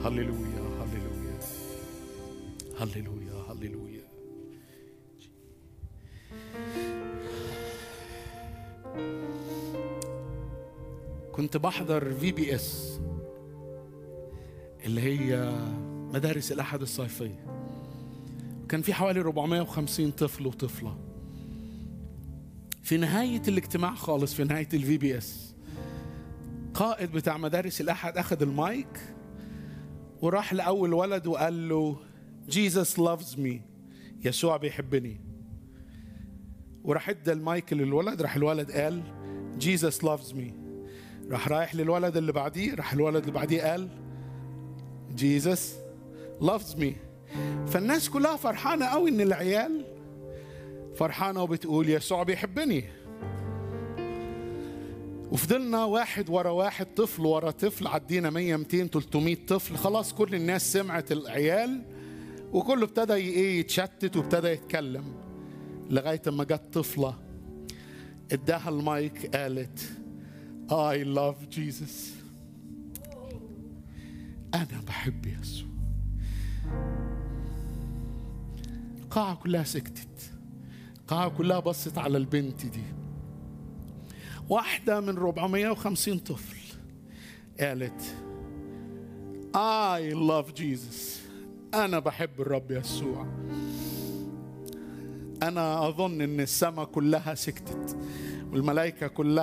هللويا هللويا هللويا هللويا كنت بحضر في بي اس اللي هي مدارس الأحد الصيفية كان في حوالي 450 طفل وطفلة في نهاية الاجتماع خالص في نهاية الفي بي اس قائد بتاع مدارس الأحد أخذ المايك وراح لأول ولد وقال له Jesus loves me يسوع بيحبني وراح ادى المايك للولد راح الولد قال Jesus loves me راح رايح للولد اللي بعديه راح الولد اللي بعديه قال Jesus loves me فالناس كلها فرحانة قوي ان العيال فرحانة وبتقول يسوع بيحبني وفضلنا واحد ورا واحد طفل ورا طفل عدينا 100 200 300 طفل خلاص كل الناس سمعت العيال وكله ابتدى ايه يتشتت وابتدى يتكلم لغايه اما جت طفله اداها المايك قالت I love Jesus أنا بحب يسوع القاعة كلها سكتت القاعة كلها بصت على البنت دي واحدة من 450 طفل قالت I love Jesus أنا بحب الرب يسوع أنا أظن إن السماء كلها سكتت والملائكة كلها